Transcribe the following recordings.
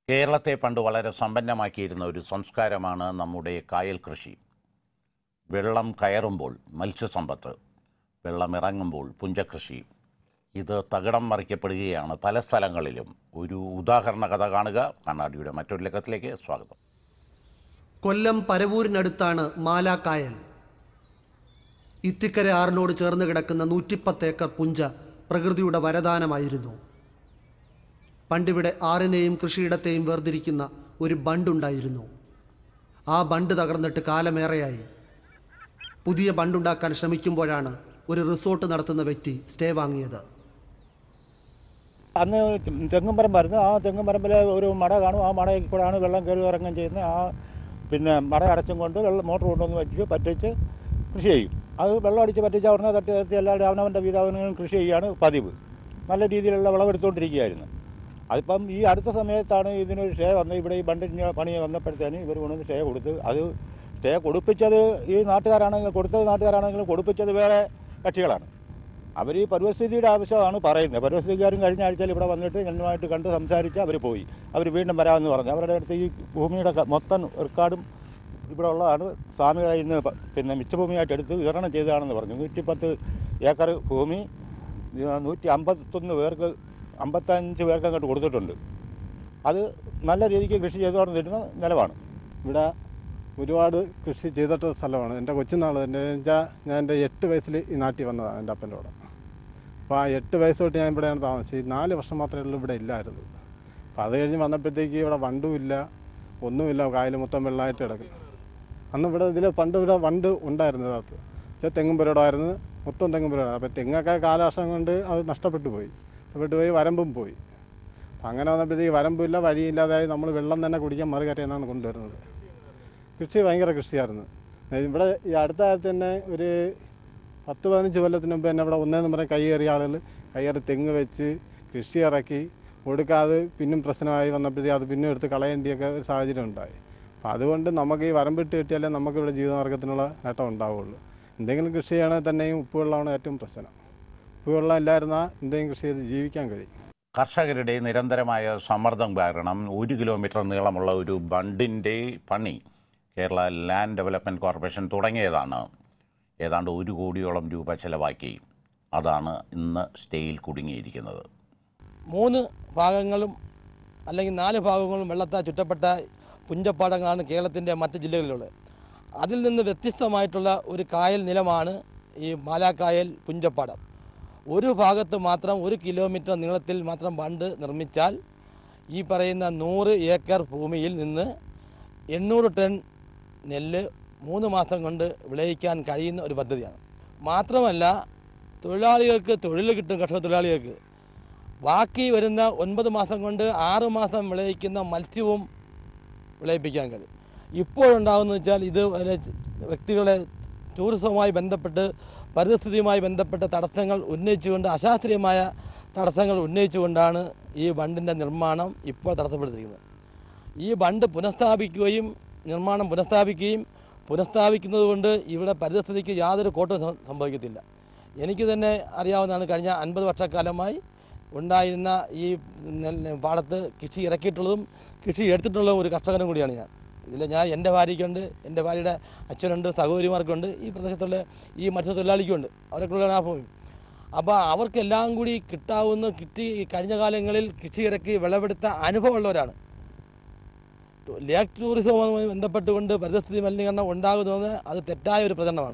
കേരളത്തെ പണ്ട് വളരെ സമ്പന്നമാക്കിയിരുന്ന ഒരു സംസ്കാരമാണ് നമ്മുടെ കായൽ കൃഷി വെള്ളം കയറുമ്പോൾ മത്സ്യസമ്പത്ത് വെള്ളം ഇറങ്ങുമ്പോൾ പുഞ്ചകൃഷി ഇത് തകിടം മറിക്കപ്പെടുകയാണ് പല സ്ഥലങ്ങളിലും ഒരു ഉദാഹരണ കഥ കാണുക കണ്ണാടിയുടെ മറ്റൊരു ലക്കത്തിലേക്ക് സ്വാഗതം കൊല്ലം പരവൂരിനടുത്താണ് മാലാക്കായൽ ഇത്തിക്കര ആറിനോട് ചേർന്ന് കിടക്കുന്ന നൂറ്റിപ്പത്ത് ഏക്കർ പുഞ്ച പ്രകൃതിയുടെ വരദാനമായിരുന്നു പണ്ടിവിടെ ആറിനെയും കൃഷിയിടത്തെയും വേർതിരിക്കുന്ന ഒരു ബണ്ടുണ്ടായിരുന്നു ആ ബണ്ട് തകർന്നിട്ട് കാലമേറെയായി പുതിയ ബണ്ടുണ്ടാക്കാൻ ശ്രമിക്കുമ്പോഴാണ് ഒരു റിസോർട്ട് നടത്തുന്ന വ്യക്തി സ്റ്റേ വാങ്ങിയത് അന്ന് തെങ്ങും പറമ്പായിരുന്നു ആ തെങ്ങും പറമ്പിൽ ഒരു മട കാണും ആ മടയിൽ കൂടെയാണ് വെള്ളം കയറി ഇറങ്ങുകയും ചെയ്യുന്നത് ആ പിന്നെ മട അടച്ചും കൊണ്ട് വെള്ളം മോട്ടർ കൊണ്ടുവന്ന് വെച്ച് പറ്റിച്ച് കൃഷി ചെയ്യും അത് വെള്ളം അടിച്ച് പറ്റിച്ച് അവിടുന്ന് തട്ടി തട്ടി എല്ലാവരും അവനവൻ്റെ വീതാവിനും കൃഷി ചെയ്യുകയാണ് പതിവ് നല്ല രീതിയിലുള്ള വിളവെടുത്തുകൊണ്ടിരിക്കുകയായിരുന്നു അതിപ്പം ഈ അടുത്ത സമയത്താണ് ഇതിനൊരു സ്റ്റേ വന്ന് ഇവിടെ ഈ ബണ്ടിന് പണി വന്നപ്പോഴത്തേന് ഇവർ കൊണ്ടുവന്ന് സ്റ്റേ കൊടുത്ത് അത് സ്റ്റേ കൊടുപ്പിച്ചത് ഈ നാട്ടുകാരാണെങ്കിലും കൊടുത്തത് നാട്ടുകാരാണെങ്കിലും കൊടുപ്പിച്ചത് വേറെ കക്ഷികളാണ് അവർ ഈ പരിസ്ഥിതിയുടെ ആവശ്യമാണ് പറയുന്നത് പരിസ്ഥിതിക്കാരും കഴിഞ്ഞ ആഴ്ചയിൽ ഇവിടെ വന്നിട്ട് ഞങ്ങളുമായിട്ട് കണ്ട് സംസാരിച്ച് അവർ പോയി അവർ വീണ്ടും വരാമെന്ന് പറഞ്ഞു അവരുടെ അടുത്ത് ഈ ഭൂമിയുടെ ക- മൊത്തം റെക്കോർഡും ഇവിടെ ഉള്ളതാണ് സ്വാമികളെ ഇന്ന് പ- പിന്നെ മിച്ചഭൂമിയായിട്ട് എടുത്ത് വിതരണം ചെയ്തതാണെന്ന് പറഞ്ഞു നൂറ്റിപ്പത്ത് ഏക്കർ ഭൂമി ഇത് നൂറ്റി അമ്പത്തൊന്ന് പേർക്ക് അമ്പത്തഞ്ച് പേർക്ക് അങ്ങോട്ട് കൊടുത്തിട്ടുണ്ട് അത് നല്ല രീതിക്ക് കൃഷി ചെയ്തുകൊണ്ടിരുന്ന നിലവാണ് ഇവിടെ ഒരുപാട് കൃഷി ചെയ്തിട്ട സ്ഥലമാണ് എൻ്റെ കൊച്ചുനാൾ എൻ്റെ വെച്ചാൽ ഞാൻ എൻ്റെ എട്ട് വയസ്സിൽ ഈ നാട്ടിൽ വന്നതാണ് എൻ്റെ അപ്പൻ്റെ കൂടെ അപ്പോൾ ആ എട്ട് വയസ്സ് തൊട്ട് ഞാൻ ഇവിടെയാണ് താമസിച്ചത് ഈ നാല് വർഷം മാത്രമേ ഉള്ളൂ ഇവിടെ ഇല്ലായിരുന്നു അപ്പോൾ അത് കഴിഞ്ഞ് വന്നപ്പോഴത്തേക്ക് ഇവിടെ വണ്ടും ഇല്ല ഒന്നുമില്ല കായൽ മൊത്തം വെള്ളമായിട്ട് കിടക്കും അന്ന് ഇവിടെ ഇതിൽ പണ്ട് ഇവിടെ വണ്ട് ഉണ്ടായിരുന്നു ഇതിനകത്ത് വെച്ചാൽ തെങ്ങും പുരടായിരുന്നു മൊത്തം തെങ്ങും പുരടാണ് അപ്പോൾ തെങ്ങൊക്കെ കാലവർഷം കൊണ്ട് അത് നഷ്ടപ്പെട്ടു പോയി നഷ്ടപ്പെട്ടു പോയി വരമ്പും പോയി അപ്പം അങ്ങനെ വന്നപ്പോഴത്തേക്ക് വരമ്പില്ല വഴിയില്ലാതായി നമ്മൾ വെള്ളം തന്നെ കുടിക്കാൻ മറുകരയെന്നാണ് കൊണ്ടുവരുന്നത് കൃഷി ഭയങ്കര കൃഷിയായിരുന്നു ഇവിടെ ഈ അടുത്ത കാലത്ത് തന്നെ ഒരു പത്ത് പതിനഞ്ച് കൊല്ലത്തിന് മുമ്പ് തന്നെ ഇവിടെ ഒന്നേന്ന് പറഞ്ഞാൽ കൈയേറിയ ആളുകൾ കൈയേറി തെങ്ങ് വെച്ച് കൃഷി ഇറക്കി കൊടുക്കാതെ പിന്നും പ്രശ്നമായി വന്നപ്പോഴത്തേക്ക് അത് പിന്നെ എടുത്ത് കളയേണ്ടിയൊക്കെ ഒരു സാഹചര്യം ഉണ്ടായി അപ്പം അതുകൊണ്ട് നമുക്ക് ഈ വരമ്പിട്ട് കിട്ടിയാലേ നമുക്ക് ഇവിടെ ജീവിതമാർഗത്തിനുള്ള നേട്ടം ഉണ്ടാവുള്ളൂ എന്തെങ്കിലും കൃഷി ചെയ്യണമെങ്കിൽ തന്നെയും ഉപ്പുവെള്ളമാണ് ഏറ്റവും പ്രശ്നം ഉപ്പുവെള്ളം ഇല്ലായിരുന്നാൽ എന്തെങ്കിലും കൃഷി ചെയ്ത് ജീവിക്കാൻ കഴിയും കർഷകരുടെ നിരന്തരമായ സമ്മർദ്ദം കാരണം ഒരു കിലോമീറ്റർ നീളമുള്ള ഒരു ബണ്ടിൻ്റെ പണി കേരള ലാൻഡ് ഡെവലപ്മെൻറ്റ് കോർപ്പറേഷൻ തുടങ്ങിയതാണ് ഏതാണ്ട് ഒരു കോടിയോളം രൂപ ചെലവാക്കി അതാണ് ഇന്ന് സ്റ്റേയിൽ കുടുങ്ങിയിരിക്കുന്നത് മൂന്ന് ഭാഗങ്ങളും അല്ലെങ്കിൽ നാല് ഭാഗങ്ങളും വെള്ളത്താൽ ചുറ്റപ്പെട്ട പുഞ്ചപ്പാടങ്ങളാണ് കേരളത്തിൻ്റെ മറ്റ് ജില്ലകളിലുള്ളത് അതിൽ നിന്ന് വ്യത്യസ്തമായിട്ടുള്ള ഒരു കായൽ നിലമാണ് ഈ മാലാക്കായൽ പുഞ്ചപ്പാടം ഒരു ഭാഗത്ത് മാത്രം ഒരു കിലോമീറ്റർ നീളത്തിൽ മാത്രം ബണ്ട് നിർമ്മിച്ചാൽ ഈ പറയുന്ന നൂറ് ഏക്കർ ഭൂമിയിൽ നിന്ന് എണ്ണൂറ് ടൺ നെല്ല് മൂന്ന് മാസം കൊണ്ട് വിളയിക്കാൻ കഴിയുന്ന ഒരു പദ്ധതിയാണ് മാത്രമല്ല തൊഴിലാളികൾക്ക് തൊഴിൽ കിട്ടും കർഷക തൊഴിലാളികൾക്ക് ബാക്കി വരുന്ന ഒൻപത് മാസം കൊണ്ട് ആറ് മാസം വിളയിക്കുന്ന മത്സ്യവും വിളയിപ്പിക്കാൻ കഴിയും ഇപ്പോഴുണ്ടാകുന്നത് വെച്ചാൽ ഇത് വരെ വ്യക്തികളെ ടൂറിസവുമായി ബന്ധപ്പെട്ട് പരിസ്ഥിതിയുമായി ബന്ധപ്പെട്ട തടസ്സങ്ങൾ ഉന്നയിച്ചുകൊണ്ട് അശാസ്ത്രീയമായ തടസ്സങ്ങൾ ഉന്നയിച്ചുകൊണ്ടാണ് ഈ ബണ്ടിൻ്റെ നിർമ്മാണം ഇപ്പോൾ തടസ്സപ്പെടുത്തിയിരിക്കുന്നത് ഈ ബണ്ട് പുനഃസ്ഥാപിക്കുകയും നിർമ്മാണം പുനഃസ്ഥാപിക്കുകയും പുനഃസ്ഥാപിക്കുന്നത് കൊണ്ട് ഇവിടെ പരിസ്ഥിതിക്ക് യാതൊരു കോട്ടവും സം- സംഭവിക്കത്തില്ല എനിക്ക് തന്നെ അറിയാവുന്നതാണ് കഴിഞ്ഞ അൻപത് വർഷക്കാലമായി ഉണ്ടായിരുന്ന ഈ നെല്ല് പാടത്ത് കൃഷി ഇറക്കിയിട്ടുള്ളതും കൃഷി എടുത്തിട്ടുള്ള ഒരു കർഷകനും കൂടിയാണ് ഞാൻ ഇതിൽ ഞാൻ എൻ്റെ ഭാര്യയ്ക്കുണ്ട് എൻ്റെ ഭാര്യയുടെ അച്ഛനുണ്ട് സഹോദരിമാർക്കുണ്ട് ഈ പ്രദേശത്തുള്ള ഈ മത്സ്യത്തൊഴിലാളിക്കുണ്ട് അവരൊക്കെയുള്ള ആ ഭൂമി അപ്പോൾ അവർക്കെല്ലാം കൂടി കിട്ടാവുന്ന കിട്ടി ഈ കഴിഞ്ഞ കാലങ്ങളിൽ കൃഷി ഇറക്കി വിളവെടുത്ത അനുഭവമുള്ളവരാണ് ലേക്ക് ടൂറിസവുമായി ബന്ധപ്പെട്ടുകൊണ്ട് പരിസ്ഥിതി മലിനീകരണം ഉണ്ടാകുന്നത് അത് തെറ്റായ ഒരു പ്രചരണമാണ്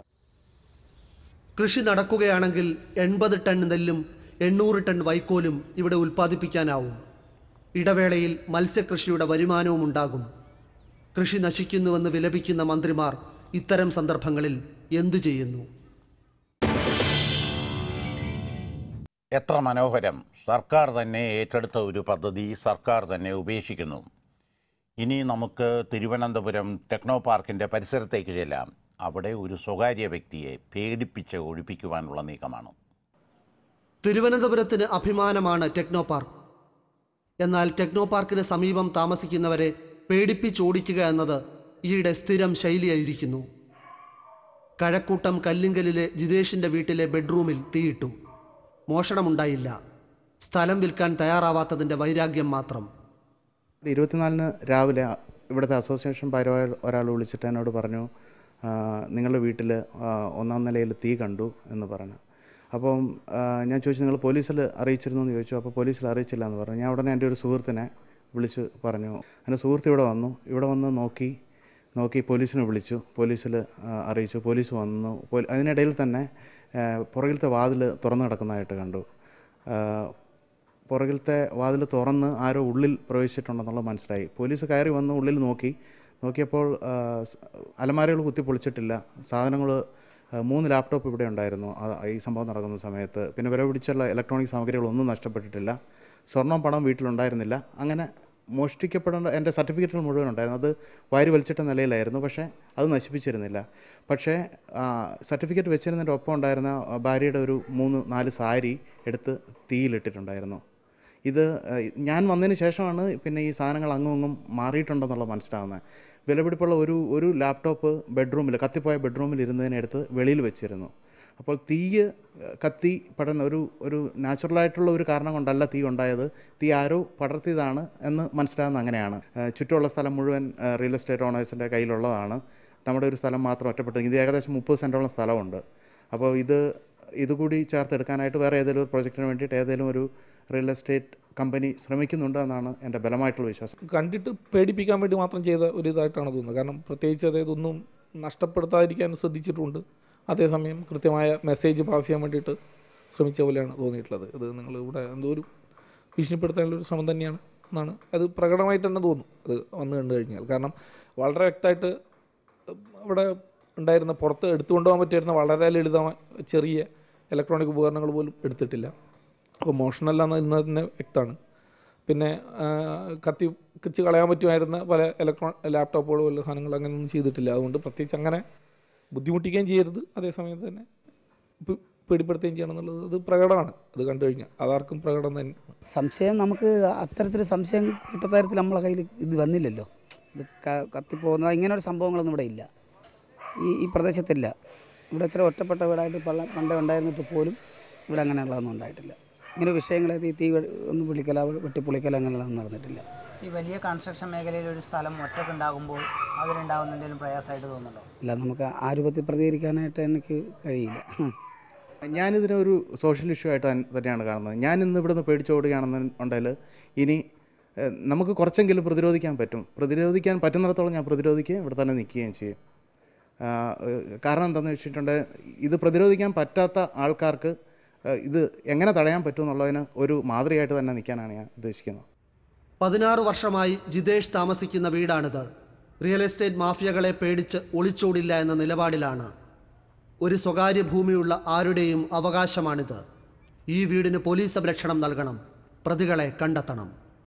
കൃഷി നടക്കുകയാണെങ്കിൽ എൺപത് ടൺ നെല്ലും എണ്ണൂറ് ടൺ വൈക്കോലും ഇവിടെ ഉൽപ്പാദിപ്പിക്കാനാവും ഇടവേളയിൽ മത്സ്യകൃഷിയുടെ വരുമാനവും ഉണ്ടാകും കൃഷി നശിക്കുന്നുവെന്ന് വിലപിക്കുന്ന മന്ത്രിമാർ ഇത്തരം സന്ദർഭങ്ങളിൽ എന്തു ചെയ്യുന്നു എത്ര മനോഹരം സർക്കാർ തന്നെ ഏറ്റെടുത്ത ഒരു പദ്ധതി സർക്കാർ തന്നെ ഉപേക്ഷിക്കുന്നു ഇനി നമുക്ക് തിരുവനന്തപുരം ടെക്നോ പാർക്കിൻ്റെ പരിസരത്തേക്ക് ചെല്ലാം അവിടെ ഒരു സ്വകാര്യ വ്യക്തിയെ പേടിപ്പിച്ച് ഒഴിപ്പിക്കുവാനുള്ള നീക്കമാണ് തിരുവനന്തപുരത്തിന് അഭിമാനമാണ് ടെക്നോ പാർക്ക് എന്നാൽ ടെക്നോ പാർക്കിന് സമീപം താമസിക്കുന്നവരെ പേടിപ്പിച്ചോടിക്കുക എന്നത് ഈയിടെ സ്ഥിരം ശൈലിയായിരിക്കുന്നു കഴക്കൂട്ടം കല്ലിങ്കലിലെ ജിതേഷിൻ്റെ വീട്ടിലെ ബെഡ്റൂമിൽ തീയിട്ടു മോഷണമുണ്ടായില്ല സ്ഥലം വിൽക്കാൻ തയ്യാറാവാത്തതിൻ്റെ വൈരാഗ്യം മാത്രം ഇരുപത്തിനാലിന് രാവിലെ ഇവിടുത്തെ അസോസിയേഷൻ ഭാരവാഹി ഒരാൾ വിളിച്ചിട്ട് എന്നോട് പറഞ്ഞു "ആ, നിങ്ങളുടെ വീട്ടിൽ ഒന്നാം നിലയിൽ തീ കണ്ടു എന്ന് പറഞ്ഞു അപ്പം ആ, ഞാൻ ചോദിച്ചു നിങ്ങൾ പോലീസിൽ അറിയിച്ചിരുന്നു എന്ന് ചോദിച്ചു അപ്പോൾ പോലീസിൽ അറിയിച്ചില്ല എന്ന് പറഞ്ഞു ഞാൻ ഉടനെ എൻ്റെ ഒരു സുഹൃത്തിനെ വിളിച്ച് പറഞ്ഞു എൻ്റെ സുഹൃത്ത് ഇവിടെ വന്നു ഇവിടെ വന്ന് നോക്കി നോക്കി പോലീസിനെ വിളിച്ചു പോലീസിൽ അറിയിച്ചു പോലീസ് വന്നു പോലീ- അതിനിടയിൽ തന്നെ ആ, പുറകിലത്തെ വാതിൽ തുറന്നു കിടക്കുന്നതായിട്ട് കണ്ടു ആ, പുറകിലത്തെ വാതിൽ തുറന്ന് ആരോ ഉള്ളിൽ പ്രവേശിച്ചിട്ടുണ്ടെന്നുള്ളത് മനസ്സിലായി പോലീസ് കയറി വന്ന് ഉള്ളിൽ നോക്കി നോക്കിയപ്പോൾ ആ, സ്- അലമാരകൾ കുത്തി പൊളിച്ചിട്ടില്ല സാധനങ്ങൾ മൂന്ന് ലാപ്ടോപ്പ് ഇവിടെ ഉണ്ടായിരുന്നു ആ- ഈ സംഭവം നടക്കുന്ന സമയത്ത് പിന്നെ വില പിടിച്ചുള്ള ഇലക്ട്രോണിക് സാമഗ്രികളൊന്നും നഷ്ടപ്പെട്ടിട്ടില്ല സ്വർണം പണം വീട്ടിലുണ്ടായിരുന്നില്ല അങ്ങനെ മോഷ്ടിക്കപ്പെടേണ്ട എൻ്റെ സർട്ടിഫിക്കറ്റുകൾ മുഴുവൻ ഉണ്ടായിരുന്നു അത് വാരി വലിച്ചിട്ട നിലയിലായിരുന്നു പക്ഷേ അത് നശിപ്പിച്ചിരുന്നില്ല പക്ഷേ സർട്ടിഫിക്കറ്റ് വെച്ചിരുന്നതിൻ്റെ ഒപ്പം ഉണ്ടായിരുന്ന ആ, ഭാര്യയുടെ ഒരു മൂന്ന് നാല് സാരി എടുത്ത് തീയിലിട്ടിട്ടുണ്ടായിരുന്നു ഇത് ഏഹ്, ഞാൻ വന്നതിന് ശേഷമാണ് പിന്നെ ഈ സാധനങ്ങൾ അങ്ങും ഇങ്ങും മാറിയിട്ടുണ്ടെന്നുള്ളത് മനസ്സിലാവുന്നത് വിലപിടിപ്പുള്ള ഒരു ഒരു ലാപ്ടോപ്പ് ബെഡ്റൂമിൽ കത്തിപ്പോയ ബെഡ്റൂമിൽ ഇരുന്നതിനെടുത്ത് വെളിയിൽ വെച്ചിരുന്നു അപ്പോൾ തീയ് ഏഹ്, കത്തി പടർന്ന ഒരു ഒരു നാച്ചുറലായിട്ടുള്ള ഒരു കാരണം കൊണ്ടല്ല തീ ഉണ്ടായത് തീ ആരോ പടർത്തിയതാണ് എന്ന് മനസ്സിലാകുന്ന അങ്ങനെയാണ് ഏഹ്, ചുറ്റുമുള്ള സ്ഥലം മുഴുവൻ ഏഹ്, റിയൽ എസ്റ്റേറ്റ് ഓണേഴ്സിൻ്റെ കയ്യിലുള്ളതാണ് നമ്മുടെ ഒരു സ്ഥലം മാത്രം ഒറ്റപ്പെട്ടത് ഇത് ഏകദേശം മുപ്പത് സെൻറ്റോളം സ്ഥലമുണ്ട് അപ്പോൾ ഇത് ഇതുകൂടി ചേർത്തെടുക്കാനായിട്ട് വേറെ ഏതെങ്കിലും ഒരു പ്രൊജക്റ്റിന് വേണ്ടിയിട്ട് ഏതെങ്കിലും ഒരു റിയൽ എസ്റ്റേറ്റ് കമ്പനി ശ്രമിക്കുന്നുണ്ട് എന്നാണ് എൻ്റെ ബലമായിട്ടുള്ള വിശ്വാസം കണ്ടിട്ട് പേടിപ്പിക്കാൻ വേണ്ടി മാത്രം ചെയ്ത ഒരു ഇതായിട്ടാണ് തോന്നുന്നത് കാരണം പ്രത്യേകിച്ച് അതായത് ഒന്നും നഷ്ടപ്പെടുത്താതിരിക്കാൻ ശ്രദ്ധിച്ചിട്ടുണ്ട് അതേസമയം കൃത്യമായ മെസ്സേജ് പാസ് ചെയ്യാൻ വേണ്ടിയിട്ട് ശ്രമിച്ച പോലെയാണ് തോന്നിയിട്ടുള്ളത് ഇത് നിങ്ങൾ ഇവിടെ എന്തോ ഒരു ഭീഷണിപ്പെടുത്താനുള്ള ഒരു ശ്രമം തന്നെയാണ് എന്നാണ് അത് പ്രകടമായിട്ട് തന്നെ തോന്നും അത് വന്നു കണ്ടു കഴിഞ്ഞാൽ കാരണം വളരെ വ്യക്തമായിട്ട് അവിടെ ഉണ്ടായിരുന്ന പുറത്ത് എടുത്തുകൊണ്ട് പോകാൻ പറ്റിയിരുന്ന വളരെ ലളിതമായ ചെറിയ ഇലക്ട്രോണിക് ഉപകരണങ്ങൾ പോലും എടുത്തിട്ടില്ല അപ്പോൾ മോഷണമല്ല എന്ന് തന്നെ വ്യക്തമാണ് പിന്നെ ആ, കത്തി കച്ച് കളയാൻ പറ്റുമായിരുന്ന പല ഇലക്ട്രോൺ ലാപ്ടോപ്പുകൾ വല്ല സാധനങ്ങൾ അങ്ങനെയൊന്നും ചെയ്തിട്ടില്ല അതുകൊണ്ട് പ്രത്യേകിച്ച് അങ്ങനെ ബുദ്ധിമുട്ടിക്കുകയും ചെയ്യരുത് അതേസമയത്ത് തന്നെ പ്- പേടിപ്പെടുത്തുകയും ചെയ്യണം എന്നുള്ളത് അത് പ്രകടമാണ് അത് കണ്ടു കഴിഞ്ഞാൽ അതാർക്കും പ്രകടം തന്നെ സംശയം നമുക്ക് അത്തരത്തിലൊരു സംശയം കിട്ടുന്ന തരത്തിൽ നമ്മളെ കയ്യിൽ ഇത് വന്നില്ലല്ലോ ഇത് ക- കത്തിപ്പോകുന്ന ഇങ്ങനെ ഒരു സംഭവങ്ങളൊന്നും ഇവിടെ ഇല്ല ഈ ഈ പ്രദേശത്തില്ല ഇവിടെ ഇച്ചിരി ഒറ്റപ്പെട്ട വീടായിട്ട് പള്ള പണ്ടേ ഉണ്ടായിരുന്നിട്ട് പോലും ഇവിടെ അങ്ങനെയുള്ളതൊന്നും ഉണ്ടായിട്ടില്ല ഇങ്ങനെ വിഷയങ്ങൾ ഈ തീ വെ- ഒന്ന് വിളിക്കല വെട്ടിപ്പൊളിക്കല അങ്ങനെയുള്ളതൊന്നും നടന്നിട്ടില്ല ഈ വലിയ കൺസ്ട്രക്ഷൻ മേഖലയിൽ ഒരു സ്ഥലം ഒറ്റക്കുണ്ടാകുമ്പോൾ അതിലുണ്ടാകുന്ന എന്തെങ്കിലും പ്രയാസമായിട്ട് തോന്നുന്നുണ്ടോ അല്ല നമുക്ക് ആ രൂപത്തിൽ പ്രതികരിക്കാനായിട്ട് എനിക്ക് കഴിയില്ല ഞാനിതിനെ ഒരു സോഷ്യൽ ഇഷ്യൂ ആയിട്ട് തൻ- തന്നെയാണ് കാണുന്നത് ഞാൻ ഇന്ന് ഇവിടുന്ന് പേടിച്ചോടുകയാണെന്നുണ്ടെങ്കിൽ ഇനി ഏഹ്, നമുക്ക് കുറച്ചെങ്കിലും പ്രതിരോധിക്കാൻ പറ്റും പ്രതിരോധിക്കാൻ പറ്റുന്നിടത്തോളം ഞാൻ പ്രതിരോധിക്കുകയും ഇവിടെ തന്നെ നിൽക്കുകയും ചെയ്യും ആ, ഏഹ്, കാരണം എന്താണെന്ന് വെച്ചിട്ടുണ്ടെങ്കിൽ ഇത് പ്രതിരോധിക്കാൻ പറ്റാത്ത ആൾക്കാർക്ക് ഏഹ്, ഇത് എങ്ങനെ തടയാൻ പറ്റും എന്നുള്ളതിന് ഒരു മാതൃകയായിട്ട് തന്നെ നിൽക്കാനാണ് ഞാൻ ഉദ്ദേശിക്കുന്നത് പതിനാറ് വർഷമായി ജിതേഷ് താമസിക്കുന്ന വീടാണിത് റിയൽ എസ്റ്റേറ്റ് മാഫിയകളെ പേടിച്ച് ഒളിച്ചോടില്ല എന്ന നിലപാടിലാണ് ഒരു സ്വകാര്യ ഭൂമിയുള്ള ആരുടെയും അവകാശമാണിത് ഈ വീടിന് പോലീസ് സംരക്ഷണം നൽകണം പ്രതികളെ കണ്ടെത്തണം